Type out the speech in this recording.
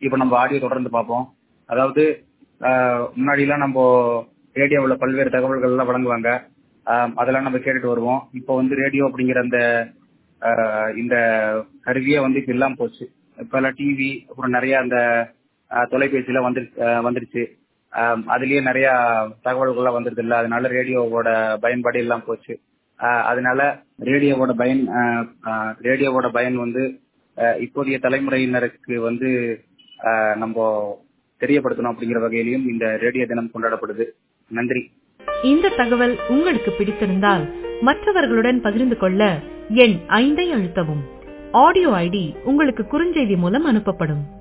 இப்போ நம்ம ஆடியோ தொடர்ந்து பார்ப்போம் அதாவது ஆஹ் முன்னாடிலாம் நம்ம ரேடியோவில் பல்வேறு தகவல்கள் எல்லாம் வழங்குவாங்க ஆஹ் அதெல்லாம் நம்ம கேட்டுட்டு வருவோம் இப்போ வந்து ரேடியோ அப்படிங்கிற அந்த ஆஹ் இந்த கருவியே வந்து இப்போ இல்லாமல் போச்சு இப்போ எல்லாம் டிவி அப்புறம் நிறைய அந்த ஆஹ் தொலைபேசியில வந்து வந்துருச்சு ஆஹ் அதுலயே நிறைய தகவல்கள்லாம் வந்துருது இல்ல அதனால ரேடியோவோட பயன்பாடு இல்லாம போச்சு ஆஹ் அதனால ரேடியோவோட பயன் ஆஹ் ஆஹ் ரேடியோவோட பயன் வந்து ஆஹ் இப்போதைய தலைமுறையினருக்கு வந்து ஆஹ் நம்ம தெரியப்படுத்தணும் அப்படிங்கிற வகையிலையும் இந்த ரேடியோ தினம் கொண்டாடப்படுது நன்றி இந்த தகவல் உங்களுக்கு பிடித்திருந்தால் மற்றவர்களுடன் பகிர்ந்து கொள்ள எண் ஐந்தை அழுத்தவும் ஆடியோ ஐடி உங்களுக்கு குறுஞ்செய்தி மூலம் அனுப்பப்படும்